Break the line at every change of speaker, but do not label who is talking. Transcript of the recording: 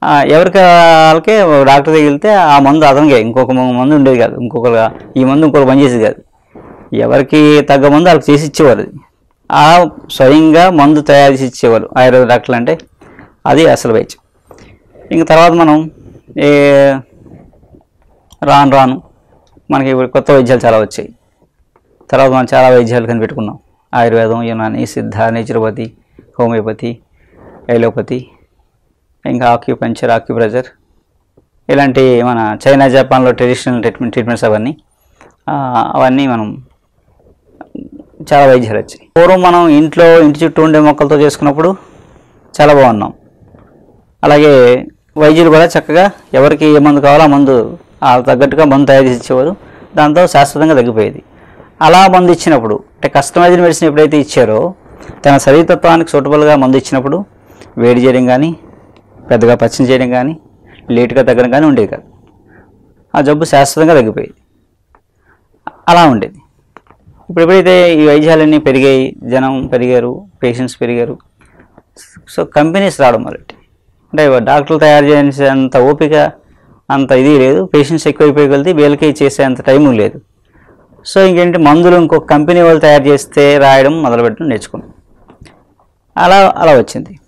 ఆ, ఎవరికి వాళ్ళకే డాక్టర్ దగ్గరికి వెళ్తే ఆ మందు అతనికే ఇంకొక మందు ఉండేది కాదు ఇంకొకరు ఈ మందు ఇంకొకరు పనిచేసేది కాదు ఎవరికి తగ్గ మందు వాళ్ళకి చేసి ఇచ్చేవారు అది. ఆ స్వయంగా మందు తయారు చేసి ఇచ్చేవారు ఆయుర్వేద డాక్టర్లు అంటే అది అసలు వైద్యం ఇంక తర్వాత మనం ఏ రాను రాను మనకి ఇప్పుడు కొత్త వైద్యాలు చాలా వచ్చాయి తర్వాత మనం చాలా వైద్యాలు కనిపెట్టుకున్నాం ఆయుర్వేదం Unani Siddha naturopathy homeopathy allopathy ఇంకా ఆక్యుపంచర్ ఆక్యుప్రెజర్ ఇలాంటి మన చైనా జపాన్లో ట్రెడిషనల్ ట్రీట్మెంట్ ట్రీట్మెంట్స్ అవన్నీ ఆ, అవన్నీ మనం చాలా వైద్యాలు వచ్చాయి పూర్వం మనం ఇంట్లో ఇంటి చుట్టూ ఉండే మొక్కలతో చేసుకున్నప్పుడు చాలా బాగున్నాం అలాగే వైద్యులు కూడా చక్కగా ఎవరికి ఏ మందు కావాలో ఆ మందు ఆ తగ్గట్టుగా మందు తయారు చేసి ఇచ్చేవారు దాంతో శాశ్వతంగా తగ్గిపోయేది అలా మందు ఇచ్చినప్పుడు అంటే కస్టమైజ్డ్ మెడిసిన్ ఎప్పుడైతే ఇచ్చారో తన శరీరతత్వానికి సూటబుల్గా మందు ఇచ్చినప్పుడు వేడి చేయడం కానీ పెద్దగా పచ్చని చేయడం కానీ లేటుగా తగ్గడం కానీ ఉండేది కాదు ఆ జబ్బు శాశ్వతంగా తగ్గిపోయేది అలా ఉండేది ఇప్పుడు ఎప్పుడైతే ఈ వైద్యాలన్నీ పెరిగాయి జనం పెరిగారు పేషెంట్స్ పెరిగారు సో కంపెనీస్ రావడం మొదలెట్టి అంటే డాక్టర్లు తయారు చేసేంత ఓపిక అంత ఇది లేదు పేషెంట్స్ ఎక్కువైపోయి వెళ్తే వీళ్ళకి చేసేంత టైము లేదు సో ఇంకేంటి మందులు ఇంకొక కంపెనీ వాళ్ళు తయారు చేస్తే రాయడం మొదలుపెట్టడం నేర్చుకున్నాం అలా అలా వచ్చింది